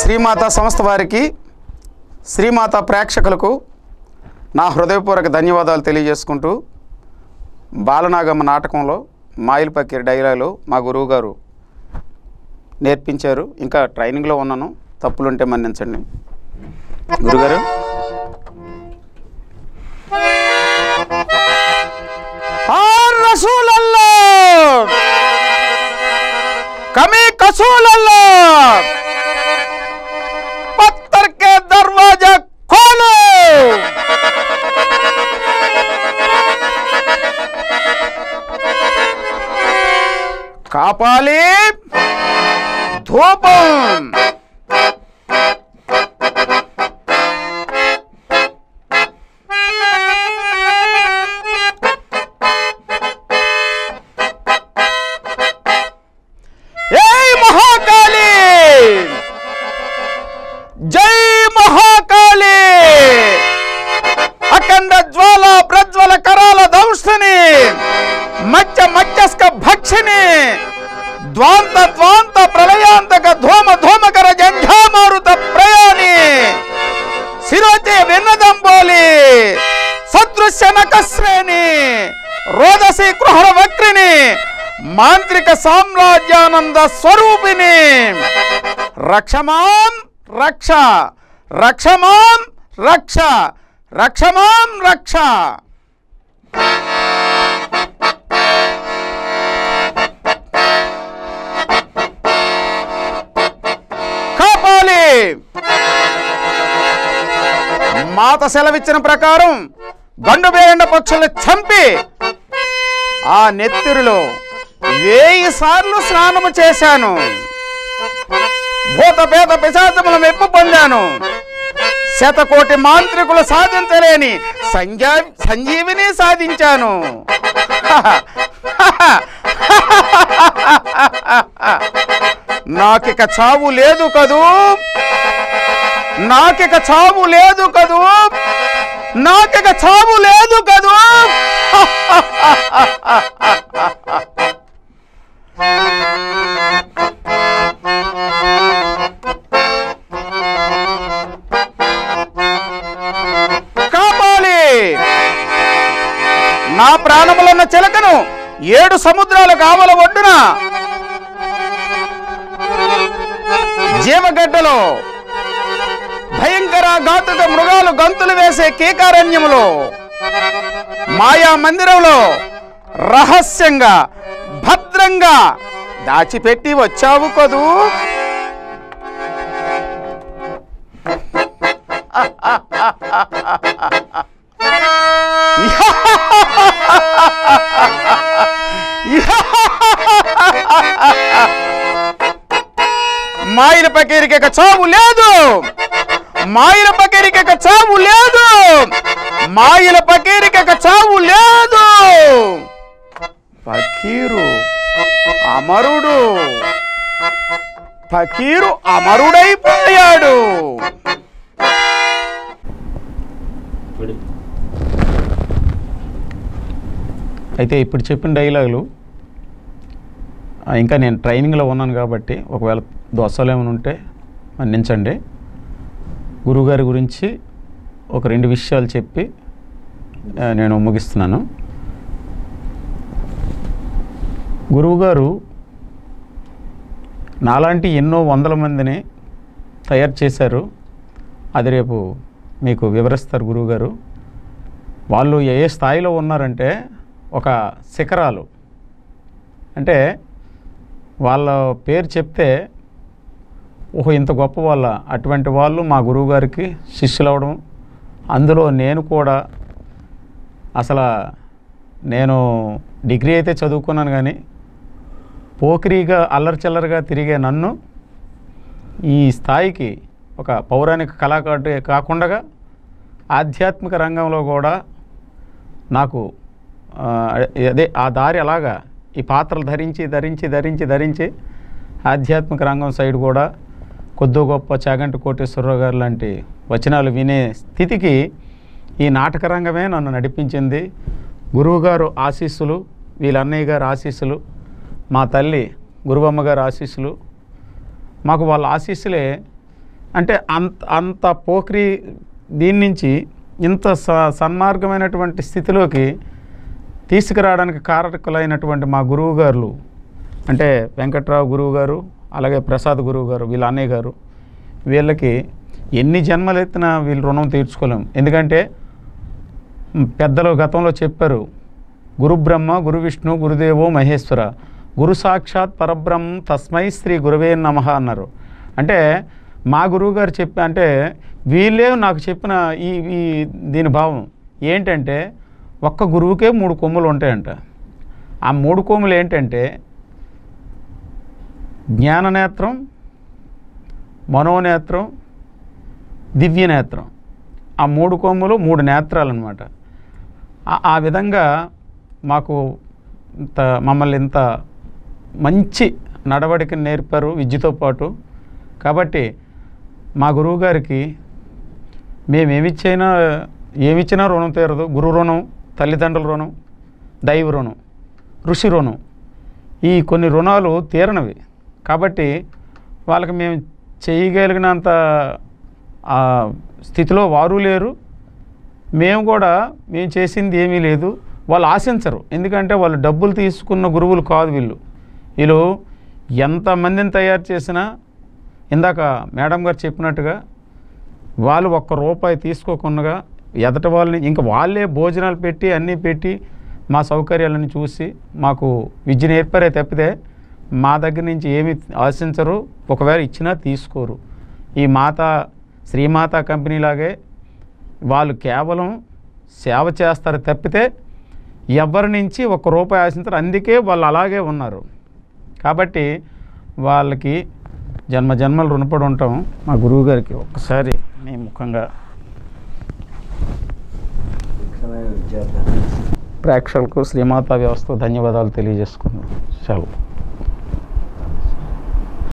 శ్రీమాత సంస్థ వారికి శ్రీమాత ప్రేక్షకులకు నా హృదయపూర్వక ధన్యవాదాలు తెలియజేసుకుంటూ బాలనాగమ్మ నాటకంలో మాయిల్ పకీర్ డైలాగులు మా గురువు గారు నేర్పించారు ఇంకా ట్రైనింగ్లో ఉన్నాను తప్పులుంటే మన్నించండి గురుగారు ఆర్ రసూల్ అల్లాహ్ कमी कसूल अल्लाह पत्थर के दरवाजा खोलो కాపాలి ధూపం ఏయ్ మహాకాళి జై మహాకాళి అఖండ జ్వాల ప్రజ్వల కరాల దంష్టిని మత్స్య మత్స్యస్క భక్షిని ద్వాంత ద్వాంత ప్రళయాంతక ధూమ ధూమకర జంఝామారుత ప్రయాణి శిరోజే విన్నదంబోలి సదృశ్య నకశ్రేణి రోదసి కృహర వక్రిని మాంత్రిక సామ్రాజ్యానంద స్వరూపిణి రక్షమాం రక్ష రక్షమాం రక్ష రక్షమాం రక్ష కాపాలి మాత సెలవిచ్చిన ప్రకారం గండు బేయండ పక్షులు చంపి ఆ నెత్తిరిలో వేయి సార్లు స్నానము చేశాను భూత పేద పిశాచముల మెప్పు పొందాను శతకోటి మాంత్రికులు సాధించలేని సంజా సంజీవిని సాధించాను నాకిక చావు లేదు కదూ నాకిక చావు లేదు కదూ నాకిక చావు లేదు కదూ కాపాలి నా ప్రాణములున్న చిలకను ఏడు సముద్రాల కావల ఒడ్డున జీవగడ్డలో భయంకర ఘాతుక మృగాలు గంతులు వేసే కీకారణ్యములో మాయా మందిరంలో రహస్యంగా భద్రంగా దాచిపెట్టి వచ్చావు కదూ మాయిల పకీరికి ఇక చావు లేదు మాయిల పకీరికి ఇక చావు లేదు మాయిల పకీరికి ఇక చావు లేదు ఫకీరు అమరుడు ఫకీరు అమరుడైపోయాడు అయితే ఇప్పుడు చెప్పిన డైలాగులు ఆ, ఇంకా నేను ట్రైనింగ్లో ఉన్నాను కాబట్టి ఒకవేళ దోషాలు ఏమైనా ఉంటే మన్నించండి గురువుగారి గురించి ఒక రెండు విషయాలు చెప్పి ఆ, నేను ముగిస్తున్నాను గురువుగారు నాలాంటి ఎన్నో వందల మందిని తయారు చేశారు అది రేపు మీకు వివరిస్తారు గురువుగారు వాళ్ళు ఏ ఏ స్థాయిలో ఉన్నారంటే ఒక శిఖరాలు అంటే వాళ్ళ పేరు చెప్తే ఓహో ఇంత గొప్ప వాళ్ళ అటువంటి వాళ్ళు మా గురువుగారికి శిష్యులు అవడం అందులో నేను కూడా అసలు నేను డిగ్రీ అయితే చదువుకున్నాను కానీ పోకిరీగా అల్లరిచిల్లరగా తిరిగే నన్ను ఈ స్థాయికి ఒక పౌరాణిక కళాకారుడు కాకుండా ఆధ్యాత్మిక రంగంలో కూడా నాకు ఆ, అదే ఆ దారి అలాగా ఈ పాత్రలు ధరించి ధరించి ధరించి ధరించి ఆధ్యాత్మిక రంగం సైడ్ కూడా కొద్దో గొప్ప చాగంటి కోటేశ్వరరావు గారు లాంటి వచనాలు వినే స్థితికి ఈ నాటక రంగమే నన్ను నడిపించింది గురువుగారు ఆశీస్సులు వీళ్ళ అన్నయ్య గారు ఆశీస్సులు మా తల్లి గురువమ్మ గారు ఆశీస్సులు మాకు వాళ్ళ ఆశీస్సులే అంటే అంత అంత పోక్రి దీని నుంచి ఇంత స సన్మార్గమైనటువంటి స్థితిలోకి తీసుకురావడానికి కారకులైనటువంటి మా గురువు గారు అంటే వెంకట్రావు గురువు గారు అలాగే ప్రసాద్ గురువు గారు వీళ్ళ అన్నయ్య గారు వీళ్ళకి ఎన్ని జన్మలు ఎత్తినా వీళ్ళు రుణం తీర్చుకోలేం ఎందుకంటే మ్, పెద్దలు గతంలో చెప్పారు గురు బ్రహ్మ గురు విష్ణు గురుదేవో మహేశ్వర గురు సాక్షాత్ పరబ్రహ్మ తస్మై శ్రీ గురువే నమ అన్నారు అంటే మా గురువు గారు చెప్పి అంటే వీళ్ళే నాకు చెప్పిన ఈ ఈ దీని భావం ఏంటంటే ఒక్క గురువుకే మూడు కొమ్ములు ఉంటాయంట ఆ మూడు కొమ్ములు ఏంటంటే జ్ఞాననేత్రం మనోనేత్రం దివ్యనేత్రం ఆ మూడు కొమ్ములు మూడు నేత్రాలు అనమాట ఆ విధంగా మాకు ఇంత మమ్మల్ని ఇంత మంచి నడవడికని నేర్పారు విద్యతో పాటు కాబట్టి మా గురువు గారికి మేము ఏమిచ్చైనా ఏమిచ్చినా రుణం తీరదు గురు రుణం తల్లిదండ్రుల రుణం దైవ రుణం ఋషి రుణం ఈ కొన్ని రుణాలు తీరనవి కాబట్టి వాళ్ళకి మేము చేయగలిగినంత ఆ స్థితిలో వారు లేరు మేము కూడా మేము చేసింది ఏమీ లేదు వాళ్ళు ఆశించరు ఎందుకంటే వాళ్ళు డబ్బులు తీసుకున్న గురువులు కాదు వీళ్ళు వీళ్ళు ఎంతమందిని తయారు చేసినా ఇందాక మేడం గారు చెప్పినట్టుగా వాళ్ళు ఒక్క రూపాయి తీసుకోకుండా ఎదట వాళ్ళని ఇంకా వాళ్ళే భోజనాలు పెట్టి అన్నీ పెట్టి మా సౌకర్యాలను చూసి మాకు విద్య నేర్పారే తప్పితే మా దగ్గర నుంచి ఏమి ఆశించరు ఒకవేళ ఇచ్చినా తీసుకోరు ఈ మాత శ్రీమాత కంపెనీ లాగే వాళ్ళు కేవలం సేవ చేస్తారు తప్పితే ఎవరి నుంచి ఒక రూపాయి ఆశించరు అందుకే వాళ్ళు అలాగే ఉన్నారు కాబట్టి వాళ్ళకి జన్మ జన్మలు రుణపడి ఉంటాం మా గురువు గారికి ఒక్కసారి మీ ముఖంగా ముఖ్యమైన విద్యార్థి ప్రేక్షకులకు శ్రీమాత వ్యవస్థకు ధన్యవాదాలు తెలియజేసుకున్నాను సెలవు